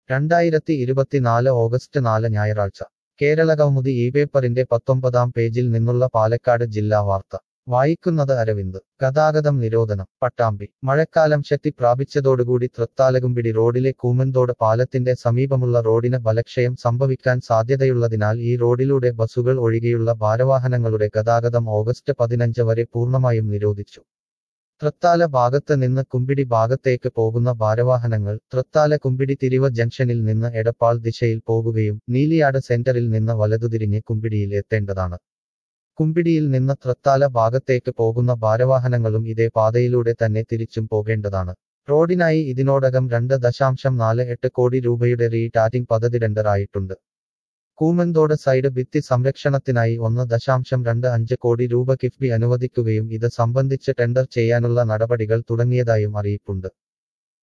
രണ്ടായിരത്തി ഇരുപത്തിനാല് ഓഗസ്റ്റ് നാല് ഞായറാഴ്ച കേരള കൗമുദി ഈ പേപ്പറിന്റെ പത്തൊമ്പതാം പേജിൽ നിന്നുള്ള പാലക്കാട് ജില്ലാ വാർത്ത വായിക്കുന്നത് അരവിന്ദ് ഗതാഗതം നിരോധനം പട്ടാമ്പി മഴക്കാലം ശക്തി പ്രാപിച്ചതോടുകൂടി തൃത്താലകുമ്പിടി റോഡിലെ കൂമന്തോട് പാലത്തിന്റെ സമീപമുള്ള റോഡിന് ബലക്ഷയം സംഭവിക്കാൻ സാധ്യതയുള്ളതിനാൽ ഈ റോഡിലൂടെ ബസുകൾ ഒഴികെയുള്ള ഭാരവാഹനങ്ങളുടെ ഗതാഗതം ഓഗസ്റ്റ് പതിനഞ്ച് വരെ പൂർണ്ണമായും നിരോധിച്ചു തൃത്താല ഭാഗത്ത് നിന്ന് കുമ്പിടി ഭാഗത്തേക്ക് പോകുന്ന ഭാരവാഹനങ്ങൾ തൃത്താല കുമ്പിടി തിരിവ ജംഗ്ഷനിൽ നിന്ന് എടപ്പാൾ ദിശയിൽ പോകുകയും നീലിയാട് സെന്ററിൽ നിന്ന് വലതുതിരിഞ്ഞ് കുമ്പിടിയിൽ എത്തേണ്ടതാണ് കുമ്പിടിയിൽ നിന്ന് തൃത്താല ഭാഗത്തേക്ക് പോകുന്ന ഭാരവാഹനങ്ങളും ഇതേ പാതയിലൂടെ തന്നെ തിരിച്ചും പോകേണ്ടതാണ് റോഡിനായി ഇതിനോടകം രണ്ട് ദശാംശം നാല് എട്ട് കോടി രൂപയുടെ റീടാറ്റിംഗ് പദ്ധതി ടെൻഡർ ആയിട്ടുണ്ട് കൂമന്തോട് സൈഡ് ഭിത്തി സംരക്ഷണത്തിനായി ഒന്ന് ദശാംശം രണ്ട് അഞ്ച് കോടി രൂപ കിഫ്ബി അനുവദിക്കുകയും ഇത് സംബന്ധിച്ച് ടെൻഡർ ചെയ്യാനുള്ള നടപടികൾ തുടങ്ങിയതായും അറിയിപ്പുണ്ട്